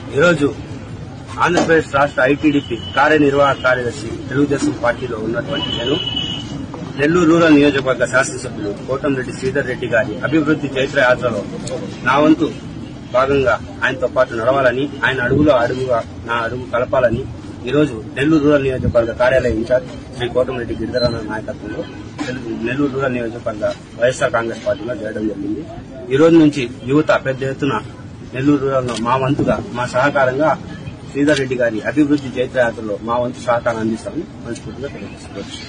ఈరోజు ఆంధ్రప్రదేశ్ రాష్ట్ర ఐటీడీపీ కార్యనిర్వాహక కార్యదర్శి తెలుగుదేశం పార్టీలో ఉన్నటువంటి నేను నెల్లూరు రూరల్ నియోజకవర్గ శాసనసభ్యులు కోటంరెడ్డి శ్రీధర్ రెడ్డి గారి అభివృద్ది చైత్ర యాత్రలో నా వంతు భాగంగా ఆయనతో పాటు నడవాలని ఆయన అడుగులో అడుగుగా నా అడుగు కలపాలని ఈ రోజు నెల్లూరు రూరల్ నియోజకవర్గ కార్యాలయ ఇన్ఛార్జ్ శ్రీ కోటంరెడ్డి గిరిధరన్న నాయకత్వంలో నెల్లూరు- నెల్లూరు రూరల్ నియోజకవర్గ వైఎస్ఆర్ కాంగ్రెస్ పార్టీలో చేరడం జరిగింది ఈ రోజు నుంచి యువత పెద్ద ఎత్తున నెల్లూరు రూరల్లో మా వంతుగా మా సహకారంగా శ్రీధర్ రెడ్డి గారి అభివృద్ది చైత్ర యాత్రలో మా వంతు సహకారం అందిస్తామని మనస్ఫూర్తిగా తెలియజేస్తున్నాను